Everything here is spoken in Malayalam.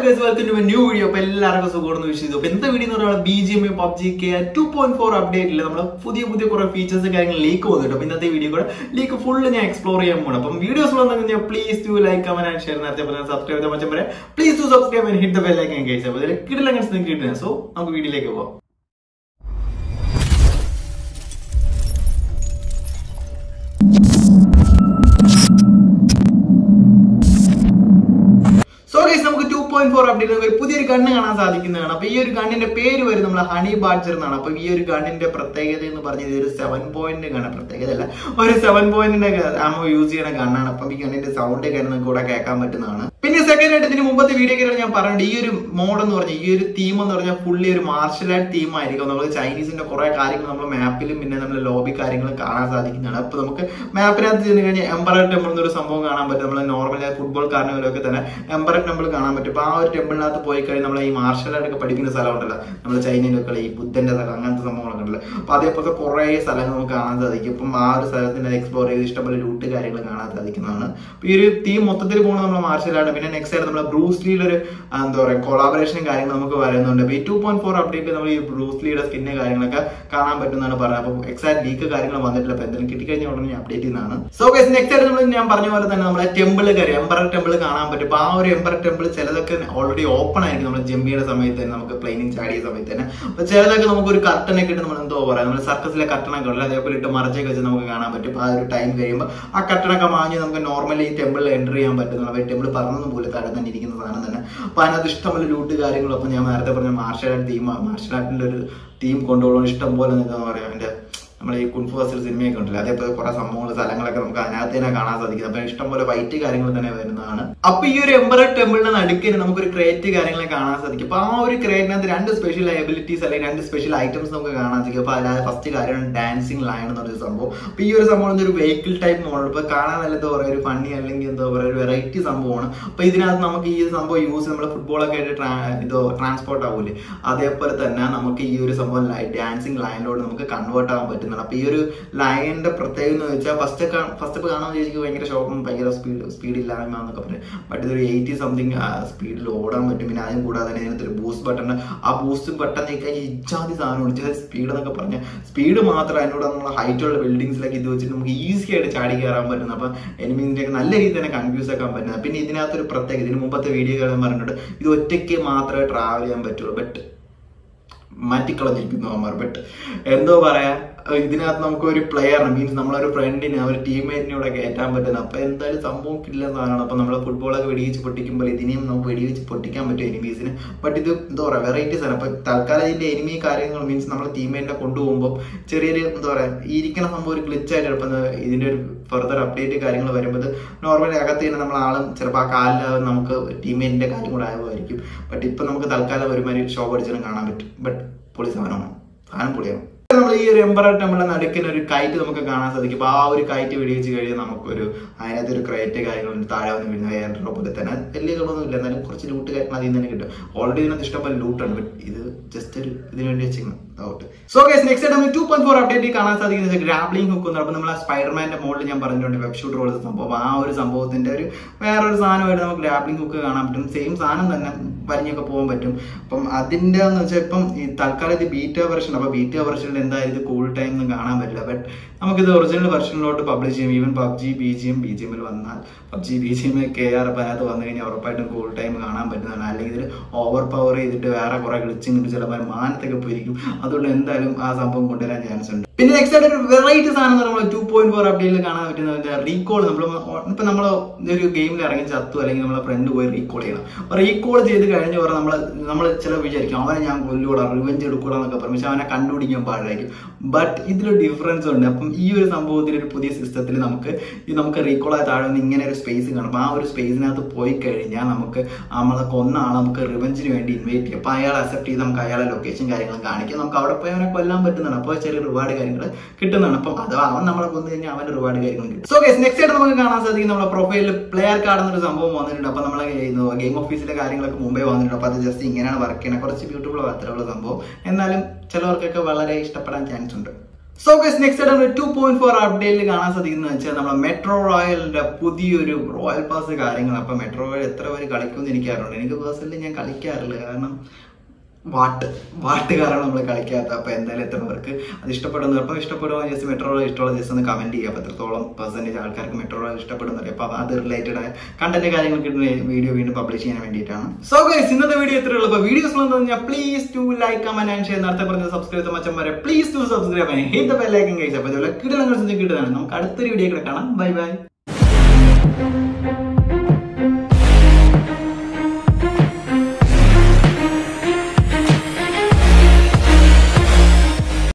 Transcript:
guys welcome to new video അപ്പൊ എല്ലാവർക്കും സുഖമാണെന്ന് വിശ്വസിച്ചു അപ്പൊ എന്താ വീഡിയോ എന്ന് പറയുന്നത് B G M A PUBG K two point four update ഇല്ല നമ്മൾ പുതിയ പുതിയ കുറെ ഫീച്ചേഴ്സ് കാര്യങ്ങൾ ലീക്ക് വന്നിട്ട് അപ്പൊ ഇന്നത്തെ വീഡിയോ കൂടെ ലീക്ക് ഫുള്ള് ഞാൻ എക്സ്പ്ലോർ ചെയ്യാൻ പോകണം അപ്പം വീഡിയോസ് വന്നെങ്കിൽ please to like comment and share നേരത്തെ പറഞ്ഞ സബ്സ്ക്രൈബ് ചെയ്താൽ മച്ചം വരെ please to subscribe and hit the bell icon കഴിച്ചു അപ്പൊ ഇതിൽ കിട്ടില്ല നിങ്ങൾക്ക് കിട്ടുന്നത് സോ നമുക്ക് വീഡിയോയിലേക്ക് പോകാം സോ ഗൈസ് നമുക്ക് ടു പോയിന്റ് ഫോർ അപ്ഡേറ്റ് ഒരു പുതിയൊരു ഗണ്ണ് കാണാൻ സാധിക്കുന്നതാണ് അപ്പൊ ഈ ഒരു ഗണ്ണിന്റെ പേര് വരും നമ്മൾ ഹണി ബാഡ്ജർ എന്നാണ് അപ്പൊ ഈ ഒരു ഗണ്ണിന്റെ പ്രത്യേകത എന്ന് പറഞ്ഞത് ഒരു സെവൻ പോയിന്റ് ഗണ്ണ് പ്രത്യേകത അല്ല ഒരു സെവൻ പോയിന്റിന്റെ ആമോ യൂസ് ചെയ്യുന്ന ഗണ്ണാണ് അപ്പം ഈ ഗണ്ണിന്റെ സൗണ്ട് കാര്യങ്ങൾ കൂടെ കേൾക്കാൻ പറ്റുന്നതാണ് പിന്നെ സെക്കൻഡ് ആയിട്ട് ഇതിന് മുമ്പത്തെ വീഡിയോ ഞാൻ പറഞ്ഞിട്ട് ഈ ഒരു മോഡ് എന്ന് പറഞ്ഞാൽ ഈ ഒരു തീം എന്ന് പറഞ്ഞാൽ ഫുള്ളി ഒരു മാർഷൽ ആർട്ട് തീം ആയിരിക്കും നമ്മൾ ചൈനീസിന്റെ കുറെ കാര്യങ്ങൾ നമ്മൾ മാപ്പിലും പിന്നെ നമ്മൾ ലോബി കാര്യങ്ങളും കാണാൻ സാധിക്കുന്നതാണ് അപ്പൊ നമുക്ക് മാപ്പിനകത്ത് ചെന്ന് കഴിഞ്ഞാൽ എംബറർ ടെമ്പിൾ എന്നൊരു സംഭവം കാണാൻ പറ്റും നമ്മൾ നോർമൽ ഫുട്ബോൾ കാരണവരൊക്കെ തന്നെ എംബറർ ടെമ്പിൾ കാണാൻ പറ്റും അപ്പൊ ആ ഒരു ടെമ്പിളിനകത്ത് പോയി കഴിഞ്ഞാൽ നമ്മൾ ഈ മാർഷൽ ആർട്ട് ഒക്കെ പഠിക്കുന്ന സ്ഥലം ഉണ്ടല്ലോ നമ്മൾ ചൈനയിലൊക്കെ ഈ ബുദ്ധന്റെ സ്ഥലം അങ്ങനത്തെ സംഭവങ്ങളൊക്കെ ഉണ്ടല്ലോ അപ്പൊ അതേപോലത്തെ കുറെ സ്ഥലങ്ങൾ നമുക്ക് കാണാൻ സാധിക്കും അപ്പം ആ ഒരു സ്ഥലത്തിന്റെ എക്സ്പ്ലോർ ചെയ്ത് ഇഷ്ടംപോലെ ലൂട്ട് കാര്യങ്ങൾ കാണാൻ സാധിക്കുന്നതാണ് അപ്പൊ ഈ ഒരു തീം മൊത്തത്തിൽ പോകുന്നത് നമ്മൾ മാർഷൽ ആർട്ട് പിന്നെ നെക്സ്റ്റ് ആയിട്ട് നമ്മൾ ബ്രൂസ്ലിയുടെ ഒരു ആ, എന്താ പറയാ കൊളാബറേഷനും കാര്യങ്ങൾ നമുക്ക് വരുന്നുണ്ട് അപ്പൊ ഈ ടു പോയിന്റ് ഫോർ അപ്ഡേറ്റ് നമ്മൾ ഈ ബ്രൂസ്ലിയുടെ സ്കിന്നെ കാര്യങ്ങളൊക്കെ കാണാൻ പറ്റുന്നതാണ് പറയുന്നത് അപ്പൊ എക്സാക്ട് ലീക്ക് കാര്യങ്ങൾ വന്നിട്ടില്ല അപ്പൊ എന്തെങ്കിലും കിട്ടിക്കഴിഞ്ഞാൽ ഉടനെ അപ്ഡേറ്റ് ചെയ്യുന്നതാണ് സോ ഗൈസ് നെക്സ്റ്റ് ആയിട്ട് നമ്മൾ ഞാൻ പറഞ്ഞ പോലെ തന്നെ നമ്മളെ ടെമ്പിൾ കയറി എംബറർ ടെമ്പിൾ കാണാൻ പറ്റും അപ്പൊ ആ ഒരു എംബറർ ടെമ്പിൾ ചിലതൊക്കെ ഓൾറെഡി ഓപ്പൺ ആയിരിക്കും നമ്മൾ ജമ്മിയുടെ സമയത്ത് തന്നെ നമുക്ക് പ്ലെയിനിങ് ചാടിയ സമയത്ത് തന്നെ അപ്പൊ ചിലതൊക്കെ നമുക്ക് ഒരു കർട്ടനൊക്കെ ഇട്ട് നമ്മൾ എന്തോ പറയാം നമ്മൾ സർക്കസിലെ കർട്ടനൊക്കെ ഉണ്ടല്ലോ അതേപോലെ ഇട്ട് മറച്ചൊക്കെ വെച്ച് നമുക്ക് കാണാൻ പറ്റും അപ്പൊ ആ ഒരു ടൈം കഴിയുമ്പോൾ ആ കർട്ടനൊക്കെ മാഞ്ഞ് നമുക്ക് നോർമലി ഈ ടെമ്പിളിൽ എൻ്റർ ചെയ്യാൻ പറ്റുന്നത് അപ്പൊ ടെമ്പിൾ പറഞ്ഞതും പോലെ താഴെ തന്നെ ഇരിക്കുന്ന സാധനം തന്നെ അപ്പൊ അതിനകത്ത് ഇഷ്ടംപോലെ ലൂട്ട് കാര്യങ്ങളും അപ്പൊ ഞാൻ നേരത്തെ പറഞ്ഞ മാർഷൽ ആർട്ട് തീം മാർഷൽ ആർട്ടിന്റെ ഒരു തീം കൊണ്ടുപോകണം ഇഷ്ടം പോലെ എന്താ പറയാ അതിന്റെ നമ്മൾ ഈ കുൻഫു ഫസിൽ സിനിമയൊക്കെ ഉണ്ടല്ലോ അതേപോലെ കുറെ സംഭവങ്ങൾ സ്ഥലങ്ങളൊക്കെ നമുക്ക് അതിനകത്ത് തന്നെ കാണാൻ സാധിക്കും അപ്പൊ ഇഷ്ടംപോലെ ഫൈറ്റ് കാര്യങ്ങൾ തന്നെ വരുന്നതാണ് അപ്പൊ ഈ ഒരു എംബറർ ടെമ്പിളിന്റെ നടുക്കിന് നമുക്കൊരു ക്രേറ്റ് കാര്യങ്ങളെ കാണാൻ സാധിക്കും അപ്പൊ ആ ഒരു ക്രേറ്റിനകത്ത് രണ്ട് സ്പെഷ്യൽ എബിലിറ്റീസ് അല്ലെങ്കിൽ രണ്ട് സ്പെഷ്യൽ ഐറ്റംസ് നമുക്ക് കാണാൻ സാധിക്കും അപ്പൊ അല്ലാതെ ഫസ്റ്റ് കാര്യമാണ് ഡാൻസിങ് ലയൺ എന്ന് പറഞ്ഞൊരു സംഭവം അപ്പൊ ഈ ഒരു സംഭവം ഒരു വെഹിക്കിൾ ടൈപ്പ് മോഡൽ ഇപ്പൊ കാണാൻ നല്ല എന്താ പറയുക ഒരു ഫണ്ണി അല്ലെങ്കിൽ എന്താ പറയുക ഒരു വെറൈറ്റി സംഭവമാണ് അപ്പൊ ഇതിനകത്ത് നമുക്ക് ഈ ഒരു സംഭവം യൂസ് നമ്മൾ ഫുട്ബോളൊക്കെ ആയിട്ട് ട്രാ- ഇത് ട്രാൻസ്പോർട്ട് ആവൂലേ അതേപോലെ തന്നെ നമുക്ക് ഈ ഒരു സംഭവം ഡാൻസിങ് ലൈനിലോട്ട് നമുക്ക് കൺവേർട്ട് ആവാൻ പറ്റുന്നുണ്ട് അപ്പൊ ഈ ഒരു ലൈനിന്റെ പ്രത്യേകത എന്ന് വെച്ചാൽ ഫസ്റ്റ് ഫസ്റ്റ് ഒക്കെ കാണാൻ ചേച്ചിക്ക് ഭയങ്കര ഷോക്കും ഭയങ്കര സ്പീഡ് സ്പീഡ് ഇല്ലായ്മ എന്നൊക്കെ പറയും ബട്ട് ഇതൊരു എയ്റ്റി സംതിങ് സ്പീഡിൽ ഓടാൻ പറ്റും പിന്നെ അതിന് കൂടാതെ തന്നെ ഇതിനകത്ത് ഒരു ബൂസ്റ്റ് ബട്ടൺ ആ ബൂസ്റ്റ് ബട്ടൺ ഈ ഇജാതി സാധനം സ്പീഡ് എന്നൊക്കെ പറഞ്ഞ സ്പീഡ് മാത്രം അതിനോട് നമ്മൾ ഹൈറ്റ് ഉള്ള ബിൽഡിങ്സിലൊക്കെ ഇത് വെച്ചിട്ട് നമുക്ക് ഈസി ആയിട്ട് ചാടി കയറാൻ പറ്റുന്നു അപ്പൊ എനിമിന്റെ നല്ല രീതിയിൽ തന്നെ കൺഫ്യൂസ് ആക്കാൻ പറ്റുന്നത് പിന്നെ ഇതിനകത്തൊരു പ്രത്യേകത ഇതിന് മുമ്പത്തെ വീഡിയോ പറഞ്ഞിട്ടുണ്ട് ഇത് ഒറ്റയ്ക്ക് മാത്രമേ ട്രാവൽ ചെയ്യാൻ പറ്റുള്ളൂ ബട്ട് മാറ്റിക്കളഞ്ഞിരിക്കുന്നു അവന്മാർ ബട്ട് എന്തോ പറയാ ഇതിനകത്ത് നമുക്ക് ഒരു പ്ലെയറിന് മീൻസ് നമ്മളൊരു ഫ്രണ്ടിനെ ഒരു ടീംമേറ്റിനെ കൂടെ കയറ്റാൻ പറ്റുന്നത് അപ്പൊ എന്തായാലും സംഭവം കില്ല സാധനമാണ് അപ്പൊ നമ്മൾ ഫുട്ബോളൊക്കെ വെടിവെച്ച് പൊട്ടിക്കുമ്പോൾ ഇതിനെയും നമുക്ക് വെടിവെച്ച് പൊട്ടിക്കാൻ പറ്റും എനിമീസിന് ബട്ട് ഇത് എന്താ പറയാ വെറൈറ്റി സാധനം അപ്പൊ തൽക്കാലം ഇതിന്റെ എനിമി കാര്യങ്ങൾ മീൻസ് നമ്മൾ ടീംമേറ്റിനെ കൊണ്ടുപോകുമ്പോൾ ചെറിയൊരു എന്താ പറയാ ഈ ഇരിക്കുന്ന സംഭവം ഒരു ഗ്ലിച്ച് ആയിട്ട് ഇപ്പം ഇതിന്റെ ഒരു ഫർദർ അപ്ഡേറ്റ് കാര്യങ്ങൾ വരുമ്പോൾ നോർമലി അകത്ത് തന്നെ നമ്മൾ ആളും ചിലപ്പോൾ ആ കാലിൽ നമുക്ക് ടീമേറ്റിന്റെ കാര്യം കൂടെ ആയതായിരിക്കും ബട്ട് ഇപ്പൊ നമുക്ക് തൽക്കാലം ഒരുമാതിരി ഷോ പഠിച്ചാലും കാണാൻ പറ്റും ബട്ട് പൊളി സാധനമാണ് സാധനം പൊളിയാണ് നമ്മൾ ഈ ഒരു എംബറർ ടെമ്പിളിന്റെ നടുക്കിന് ഒരു കൈറ്റ് നമുക്ക് കാണാൻ സാധിക്കും അപ്പൊ ആ ഒരു കൈറ്റ് വെടിവെച്ച് കഴിഞ്ഞാൽ നമുക്കൊരു അതിനകത്ത് ഒരു ക്രേറ്റ് കാര്യങ്ങളുണ്ട് താഴെ വന്ന് വീഴുന്ന ഏറെ പോലെ തന്നെ വലിയ കളൊന്നും ഇല്ല എന്നാലും കുറച്ച് ലൂട്ട് കാര്യങ്ങൾ അതിൽ നിന്ന് തന്നെ കിട്ടും ഓൾറെഡി ഇതിനകത്ത് ഇഷ്ടംപോലെ ലൂട്ടുണ്ട് ബട്ട് ഇത് ജസ്റ്റ് ഒരു ഇതിന് വേണ്ടി വെച്ചിരുന്നു ഔട്ട് സോ ഗൈസ് നെക്സ്റ്റ് നമ്മൾ ടു പോയിന്റ് ഫോർ അപ്ഡേറ്റ് കാണാൻ സാധിക്കുന്നത് ഗ്രാപ്ലിംഗ് ഹുക്ക് എന്ന് അപ്പോൾ നമ്മൾ സ്പൈഡർമാന്റെ മോഡിൽ ഞാൻ പറഞ്ഞിട്ടുണ്ട് വെബ് ഷൂട്ടർ പോലത്തെ സംഭവം ആ ഒരു സംഭവത്തിന്റെ ഒരു വേറൊരു സാധനമായിട്ട് നമുക്ക് ഗ്രാപ്ലിംഗ് ഹുക്ക് കാണാൻ പറ്റും സെയിം സാധനം തന്നെ വരിഞ്ഞൊക്കെ പോകാൻ പറ്റും അപ്പം അതിന്റെ എന്ന് വെച്ചാൽ ഇപ്പം ഈ തൽക്കാലം ഇത് ബീറ്റ വെർഷൻ അപ്പൊ ബീറ്റ വെർഷനിൽ എന്തായാലും ഇത് കൂൾ ടൈം ഒന്നും കാണാൻ പറ്റില്ല ബട്ട് നമുക്കിത് ഒറിജിനൽ വെർഷനിലോട്ട് പബ്ലിഷ് ചെയ്യും even PUBG B G M B G എമ്മിൽ വന്നാൽ PUBG B G M K R അപ്പം അതിനകത്ത് വന്നു കഴിഞ്ഞാൽ ഉറപ്പായിട്ടും കൂൾ ടൈം കാണാൻ പറ്റുന്നതാണ് അല്ലെങ്കിൽ ഇതിൽ ഓവർ പവർ ചെയ്തിട്ട് വേറെ കുറെ ഗ്ലിച്ചിങ് ഉണ്ട് ചിലപ്പോൾ മാനത്തൊക്കെ പോയിരിക്കും അതുകൊണ്ട് എന്തായാലും ആ സംഭവം കൊണ്ടുവരാൻ ചാൻസ് ഉണ്ട് പിന്നെ നെക്സ്റ്റ് ആയിട്ട് ഒരു വെറൈറ്റി സാധനം എന്ന് നമ്മൾ ടു പോയിന്റ് ഫോർ അപ്ഡേറ്റിൽ കാണാൻ പറ്റുന്ന റീകോൾ നമ്മൾ ഇപ്പൊ നമ്മൾ ഒരു ഗെയിമിൽ ഇറങ്ങി ചത്തു അല്ലെങ്കിൽ നമ്മളെ ഫ്രണ്ട് പോയി റീകോൾ ചെയ്യണം അപ്പൊ റീകോൾ ചെയ്ത് കഴിഞ്ഞ പറഞ്ഞാൽ നമ്മൾ നമ്മൾ ചില വിചാരിക്കും അവനെ ഞാൻ കൊല്ലൂടാ റിവെഞ്ച് എടുക്കൂടാ എന്നൊക്കെ പറയും പക്ഷെ അവനെ കണ്ടുപിടിക്കാൻ പാടായിരിക്കും ബട്ട് ഇതിലൊരു ഡിഫറൻസ് ഉണ്ട് അപ്പം ഈ ഒരു സംഭവത്തിൽ ഒരു പുതിയ സിസ്റ്റത്തിൽ നമുക്ക് ഈ നമുക്ക് റീകോൾ ആയി താഴെ നിന്ന് ഇങ്ങനെ ഒരു സ്പേസ് കാണും അപ്പൊ ആ ഒരു സ്പേസിനകത്ത് പോയി കഴിഞ്ഞാൽ നമുക്ക് നമ്മളെ കൊന്ന ആളെ നമുക്ക് റിവെഞ്ചിന് വേണ്ടി ഇൻവൈറ്റ് ചെയ്യാം അപ്പൊ അയാൾ അക്സെപ്റ്റ് ചെയ്ത് നമുക്ക് അയാളെ ലൊക്കേഷൻ കാര്യങ്ങളും കാണിക്കാം നമുക്ക് അവിടെ പോയി അവനെ കൊല്ലാൻ പറ്റുന്നതാണ് അപ്പോൾ ചെറിയ റിവാർഡ് കാര്യങ്ങൾ കിട്ടുന്നതാണ് അപ്പം അഥവാ അവൻ നമ്മളെ കൊന്നു കഴിഞ്ഞാൽ അവന്റെ റിവാർഡ് കാര്യങ്ങൾ കിട്ടും സോ ഗൈസ് നെക്സ്റ്റ് ആയിട്ട് നമുക്ക് കാണാൻ സാധിക്കും നമ്മുടെ പ്രൊഫൈലിൽ പ്ലെയർ കാർഡ് എന്നൊരു സംഭവം വന്നിട്ടുണ്ട് അപ്പൊ നമ്മളെ ഗെയിം ഓഫീസിലെ കാര്യങ്ങളൊക്കെ മുമ്പേ വന്നിട്ടുണ്ട് അപ്പൊ അത് ജസ്റ്റ് ഇങ്ങനെയാണ് വർക്ക് ചെയ്യുന്നത് കുറച്ച് ബ്യൂട്ടിഫുൾ അത്രയുള്ള സംഭവം എന്നാലും ചിലവർക്കൊക്കെ വളരെ ഇഷ്ടപ്പെടാൻ ചാൻസ് ഉണ്ട് സോ ഗസ് നെക്സ്റ്റ് ആയിട്ട് ടു പോയിന്റ് ഫോർ അപ്ഡേറ്റിൽ കാണാൻ സാധിക്കുന്നത് വെച്ചാൽ നമ്മുടെ മെട്രോ റോയലിന്റെ പുതിയൊരു റോയൽ പാസ് കാര്യങ്ങൾ അപ്പൊ മെട്രോ റോയൽ എത്ര പേര് കളിക്കുമെന്ന് എനിക്കറിയുണ്ട് എനിക്ക് പേഴ്സണലി ഞാൻ കളിക്കാറില്ല കാരണം വാട്ട് വാട്ട് കാരണം നമ്മൾ കളിക്കാത്ത അപ്പൊ എന്തായാലും എത്ര പേർക്ക് അത് ഇഷ്ടപ്പെടുന്നു അപ്പം ഇഷ്ടപ്പെടുമ്പോൾ ജസ്റ്റ് മെട്രോ റോയൽ ഇഷ്ടമുള്ള ജസ്റ്റ് ഒന്ന് കമന്റ് ചെയ്യുക അപ്പൊ എത്രത്തോളം പെർസെന്റേജ് ആൾക്കാർക്ക് മെട്രോ റോയൽ ഇഷ്ടപ്പെടുന്നത് അപ്പൊ അത് റിലേറ്റഡ് ആയ കണ്ടന്റ് കാര്യങ്ങൾ കിട്ടുന്ന വീഡിയോ വീണ്ടും പബ്ലിഷ് ചെയ്യാൻ വേണ്ടിയിട്ടാണ് സോ ഗൈസ് ഇന്നത്തെ വീഡിയോ എത്ര ഉള്ളൂ അപ്പൊ വീഡിയോസ് പറഞ്ഞാൽ please to like comment and share നേരത്തെ പറഞ്ഞ സബ്സ്ക്രൈബ് മച്ചം വരെ please to subscribe and hit the bell icon guys അപ്പൊ ഇതുപോലെ കിടലങ്ങൾ കിട്ടുന്നതാണ് നമുക്ക് അടുത്തൊരു വീഡിയോ കൂടെ കാണാം ബൈ ബൈ